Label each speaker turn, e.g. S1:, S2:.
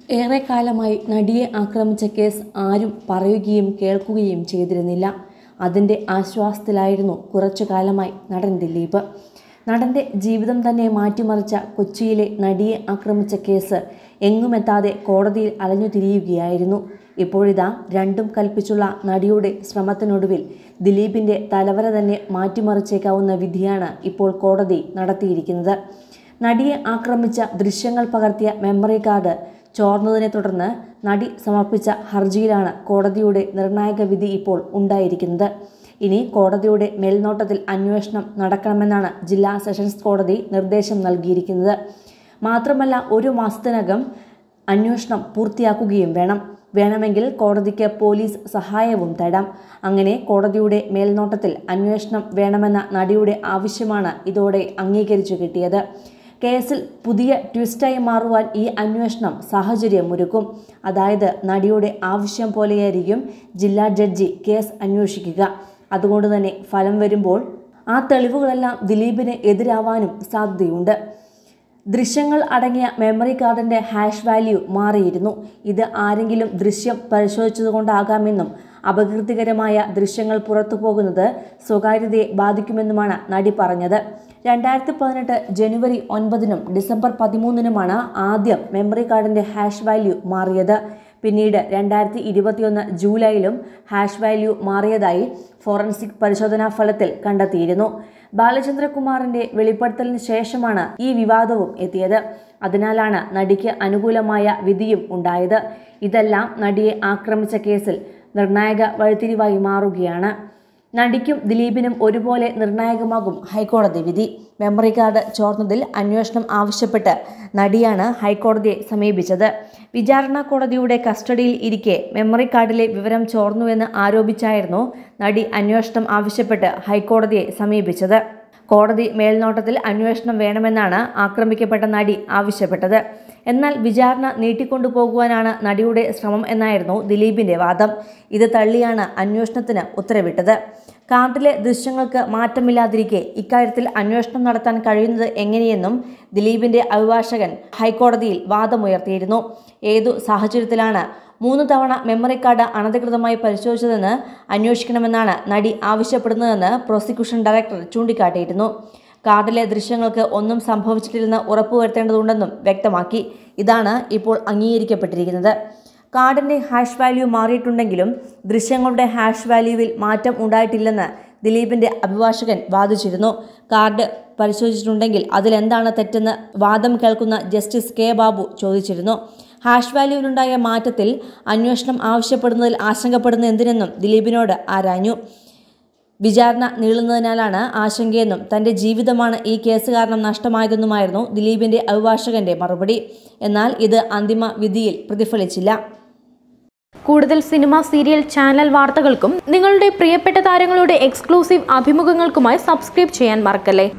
S1: ഏറെക്കാലമായി നടിയെ ആക്രമിച്ച കേസ് ആരും പറയുകയും കേൾക്കുകയും ചെയ്തിരുന്നില്ല അതിൻ്റെ ആശ്വാസത്തിലായിരുന്നു കുറച്ചു കാലമായി നടൻ ദിലീപ് നടൻ്റെ ജീവിതം തന്നെ മാറ്റിമറിച്ച കൊച്ചിയിലെ നടിയെ ആക്രമിച്ച കേസ് എങ്ങുമെത്താതെ കോടതിയിൽ അലഞ്ഞു തിരിയുകയായിരുന്നു ഇപ്പോഴിതാ രണ്ടും കൽപ്പിച്ചുള്ള നടിയുടെ ശ്രമത്തിനൊടുവിൽ ദിലീപിൻ്റെ തലവര തന്നെ മാറ്റിമറിച്ചേക്കാവുന്ന വിധിയാണ് ഇപ്പോൾ കോടതി നടത്തിയിരിക്കുന്നത് നടിയെ ആക്രമിച്ച ദൃശ്യങ്ങൾ പകർത്തിയ മെമ്മറി കാർഡ് ചോർന്നതിനെ തുടർന്ന് നടി സമർപ്പിച്ച ഹർജിയിലാണ് കോടതിയുടെ നിർണായക വിധി ഇപ്പോൾ ഉണ്ടായിരിക്കുന്നത് ഇനി കോടതിയുടെ മേൽനോട്ടത്തിൽ അന്വേഷണം നടക്കണമെന്നാണ് ജില്ലാ സെഷൻസ് കോടതി നിർദ്ദേശം നൽകിയിരിക്കുന്നത് മാത്രമല്ല ഒരു മാസത്തിനകം അന്വേഷണം പൂർത്തിയാക്കുകയും വേണം വേണമെങ്കിൽ കോടതിക്ക് പോലീസ് സഹായവും തേടാം അങ്ങനെ കോടതിയുടെ മേൽനോട്ടത്തിൽ അന്വേഷണം വേണമെന്ന നടിയുടെ ആവശ്യമാണ് ഇതോടെ അംഗീകരിച്ചു കിട്ടിയത് കേസിൽ പുതിയ ട്വിസ്റ്റായി മാറുവാൻ ഈ അന്വേഷണം സാഹചര്യമൊരുക്കും അതായത് നടിയുടെ ആവശ്യം പോലെയായിരിക്കും ജില്ലാ ജഡ്ജി കേസ് അന്വേഷിക്കുക അതുകൊണ്ട് തന്നെ ഫലം വരുമ്പോൾ ആ തെളിവുകളെല്ലാം ദിലീപിന് എതിരാവാനും സാധ്യതയുണ്ട് ദൃശ്യങ്ങൾ അടങ്ങിയ മെമ്മറി കാർഡിന്റെ ഹാഷ് വാല്യൂ മാറിയിരുന്നു ഇത് ആരെങ്കിലും ദൃശ്യം പരിശോധിച്ചതുകൊണ്ടാകാമെന്നും അപകീർത്തികരമായ ദൃശ്യങ്ങൾ പുറത്തു പോകുന്നത് സ്വകാര്യതയെ ബാധിക്കുമെന്നുമാണ് നടി പറഞ്ഞത് രണ്ടായിരത്തി പതിനെട്ട് ജനുവരി ഒൻപതിനും ഡിസംബർ പതിമൂന്നിനുമാണ് ആദ്യം മെമ്മറി കാർഡിന്റെ ഹാഷ് വാല്യൂ മാറിയത് പിന്നീട് രണ്ടായിരത്തി ഇരുപത്തിയൊന്ന് ജൂലൈയിലും ഹാഷ് വാല്യൂ മാറിയതായി ഫോറൻസിക് പരിശോധനാ ഫലത്തിൽ കണ്ടെത്തിയിരുന്നു ബാലചന്ദ്രകുമാറിന്റെ വെളിപ്പെടുത്തലിന് ശേഷമാണ് ഈ വിവാദവും എത്തിയത് അതിനാലാണ് നടിക്ക് അനുകൂലമായ വിധിയും ഉണ്ടായത് ഇതെല്ലാം നടിയെ ആക്രമിച്ച കേസിൽ നിർണായക വഴിത്തിരിവായി മാറുകയാണ് നടിക്കും ദിലീപിനും ഒരുപോലെ നിർണായകമാകും ഹൈക്കോടതി വിധി മെമ്മറി കാർഡ് ചോർന്നതിൽ അന്വേഷണം ആവശ്യപ്പെട്ട് നടിയാണ് ഹൈക്കോടതിയെ സമീപിച്ചത് വിചാരണ കോടതിയുടെ കസ്റ്റഡിയിൽ ഇരിക്കെ മെമ്മറി കാർഡിലെ വിവരം ചോർന്നുവെന്ന് ആരോപിച്ചായിരുന്നു നടി അന്വേഷണം ആവശ്യപ്പെട്ട് ഹൈക്കോടതിയെ സമീപിച്ചത് കോടതി മേൽനോട്ടത്തിൽ അന്വേഷണം വേണമെന്നാണ് ആക്രമിക്കപ്പെട്ട നടി ആവശ്യപ്പെട്ടത് എന്നാൽ വിചാരണ നീട്ടിക്കൊണ്ടുപോകുവാനാണ് നടിയുടെ ശ്രമം എന്നായിരുന്നു ദിലീപിന്റെ വാദം ഇത് തള്ളിയാണ് അന്വേഷണത്തിന് ഉത്തരവിട്ടത് കാർഡിലെ ദൃശ്യങ്ങൾക്ക് മാറ്റമില്ലാതിരിക്കെ ഇക്കാര്യത്തിൽ അന്വേഷണം നടത്താൻ കഴിയുന്നത് എങ്ങനെയെന്നും ദിലീപിന്റെ അഭിഭാഷകൻ ഹൈക്കോടതിയിൽ വാദമുയർത്തിയിരുന്നു ഏതു സാഹചര്യത്തിലാണ് മൂന്ന് തവണ മെമ്മറി കാർഡ് അനധികൃതമായി പരിശോധിച്ചതെന്ന് അന്വേഷിക്കണമെന്നാണ് നടി ആവശ്യപ്പെടുന്നതെന്ന് പ്രോസിക്യൂഷൻ ഡയറക്ടർ ചൂണ്ടിക്കാട്ടിയിരുന്നു കാർഡിലെ ദൃശ്യങ്ങൾക്ക് ഒന്നും സംഭവിച്ചിട്ടില്ലെന്ന് ഉറപ്പുവരുത്തേണ്ടതുണ്ടെന്നും വ്യക്തമാക്കി ഇതാണ് ഇപ്പോൾ അംഗീകരിക്കപ്പെട്ടിരിക്കുന്നത് കാർഡിന്റെ ഹാഷ് വാല്യൂ മാറിയിട്ടുണ്ടെങ്കിലും ദൃശ്യങ്ങളുടെ ഹാഷ് വാല്യൂവിൽ മാറ്റം ഉണ്ടായിട്ടില്ലെന്ന് ദിലീപിന്റെ അഭിഭാഷകൻ വാദിച്ചിരുന്നു കാർഡ് പരിശോധിച്ചിട്ടുണ്ടെങ്കിൽ അതിലെന്താണ് തെറ്റെന്ന് വാദം കേൾക്കുന്ന ജസ്റ്റിസ് കെ ബാബു ചോദിച്ചിരുന്നു ഹാഷ് വാല്യൂവിലുണ്ടായ മാറ്റത്തിൽ അന്വേഷണം ആവശ്യപ്പെടുന്നതിൽ ആശങ്കപ്പെടുന്ന എന്തിനെന്നും ദിലീപിനോട് ആരാഞ്ഞു വിചാരണ നീളുന്നതിനാലാണ് ആശങ്കയെന്നും തന്റെ ജീവിതമാണ് ഈ കേസ് കാരണം നഷ്ടമായതെന്നുമായിരുന്നു ദിലീപിന്റെ അഭിഭാഷകന്റെ മറുപടി എന്നാൽ ഇത് അന്തിമ വിധിയിൽ പ്രതിഫലിച്ചില്ല
S2: കൂടുതൽ സിനിമ സീരിയൽ ചാനൽ വാർത്തകൾക്കും നിങ്ങളുടെ പ്രിയപ്പെട്ട താരങ്ങളുടെ എക്സ്ക്ലൂസീവ് അഭിമുഖങ്ങൾക്കുമായി സബ്സ്ക്രൈബ് ചെയ്യാൻ മറക്കല്ലേ